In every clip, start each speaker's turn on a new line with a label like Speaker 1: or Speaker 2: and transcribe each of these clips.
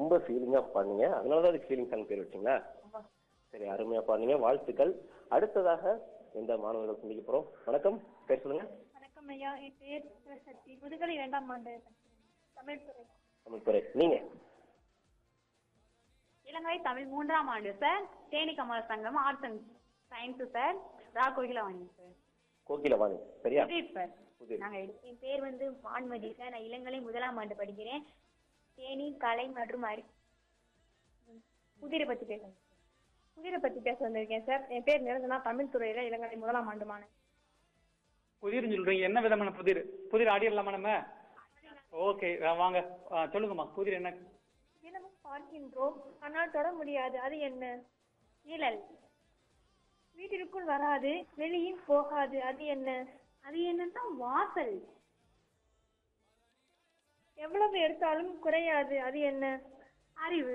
Speaker 1: ரொம்ப ஃபீலிங்கா பாடுனீங்க அதனால தான் அதுக்கு ஃபீலிங் சாங் பேர் வச்சிங்களா சரி அருமையா பாடுனீங்க வாழ்த்துக்கள் அடுத்ததாக எந்த மாணவர்கள் சந்திக்க போறோம் வணக்கம் பேர் சொல்லுங்க
Speaker 2: வணக்கம் ஐயா என் பேர் சிவசக்தி முதுகலை இரண்டாம் ஆண்டு தமிழ் துறை
Speaker 1: தமிழ்துறை நீங்க
Speaker 3: இலங்கை தமிழ் மூன்றாம் ஆண்டு sir Theni Kamala Sangam arts and science sir ரா கோகிலவாணி சார்
Speaker 1: கோகிலவாணி சரியா
Speaker 3: புதிர் சார்
Speaker 1: புதிர்
Speaker 3: நாங்க எடு-
Speaker 2: என் பேர் வந்து வான்மதி சார் நான் இளங்கலை முதலாம் ஆண்டு படிக்கிறேன் தேனி கலை மற்றும் அறி புதிரை பத்தி பேசுறேன் புதிரை பத்தி பேச வந்திருக்கேன் சார் என் பேர் நிரஞ்சனா தமிழ் துறையில இளங்கலை முதலாம் ஆண்டு மாணவன்
Speaker 4: புதிர்னு சொல்றீங்க என்ன விதமான புதிர் புதிர் ஆடிடலாமா நம்ம ஓகே வாங்க ஆ, சொல்லுங்கம்மா புதிர் என்ன
Speaker 2: தினமும் பார்க்கின்றோம் ஆனால் தொட முடியாது அது என்ன நிழல் வீட்டிற்குள் வராது வெளியும் போகாது அது என்ன
Speaker 3: அது என்னன்னா வாசல்
Speaker 2: எவ்வளவு எடுத்தாலும் குறையாது அது என்ன
Speaker 3: அறிவு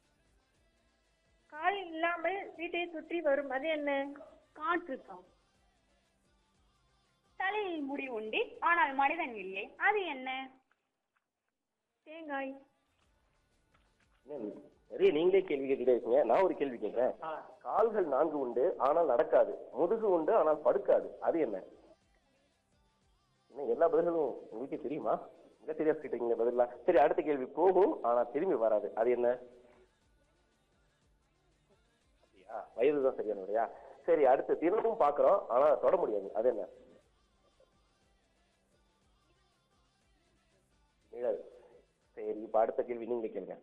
Speaker 2: கால் இல்லாமல் வீட்டை சுற்றி வரும் அது என்ன
Speaker 3: காற்றுக்கம் தலையில் முடி உண்டு ஆனால் மனிதன் இல்லை அது என்ன
Speaker 2: தேங்காய்
Speaker 1: என்ன, நிறைய நீங்களே கேள்வி கேட்டுட்டே இருக்கீங்க நான் ஒரு கேள்வி கேட்கிறேன் கால்கள் நான்கு உண்டு ஆனால் நடக்காது முதுகு உண்டு ஆனால் படுக்காது அது என்ன என்ன எல்லா பதில்களும் உங்களுக்கே தெரியுமா மிக தெரியா கேட்டீங்க பதிலாம் சரி அடுத்த கேள்வி போகும் ஆனா திரும்பி வராது அது என்ன அப்படியா வயது தான் சரியான முறையா சரி அடுத்து தினமும் பாக்குறோம் ஆனா தொட முடியாது அது என்ன நிழல் சரி இப்ப அடுத்த கேள்வி நீங்க கேளுங்க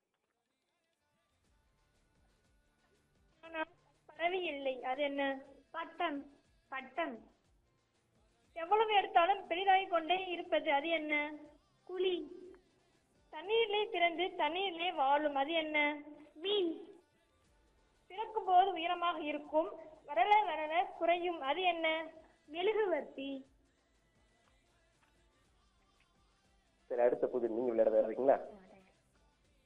Speaker 2: ஆனால் பறவை இல்லை அது என்ன
Speaker 3: பட்டம் பட்டம்
Speaker 2: எவ்வளவு எடுத்தாலும் பெரிதாகிக் கொண்டே இருப்பது அது என்ன
Speaker 3: குழி
Speaker 2: தண்ணீரிலே பிறந்து தண்ணீரிலே வாழும் அது என்ன
Speaker 3: மீன்
Speaker 2: பிறக்கும் போது உயரமாக இருக்கும் வளர வளர குறையும் அது என்ன
Speaker 3: மெழுகுவர்த்தி
Speaker 1: சரி அடுத்த புது நீங்க விளையாட இருக்கீங்களா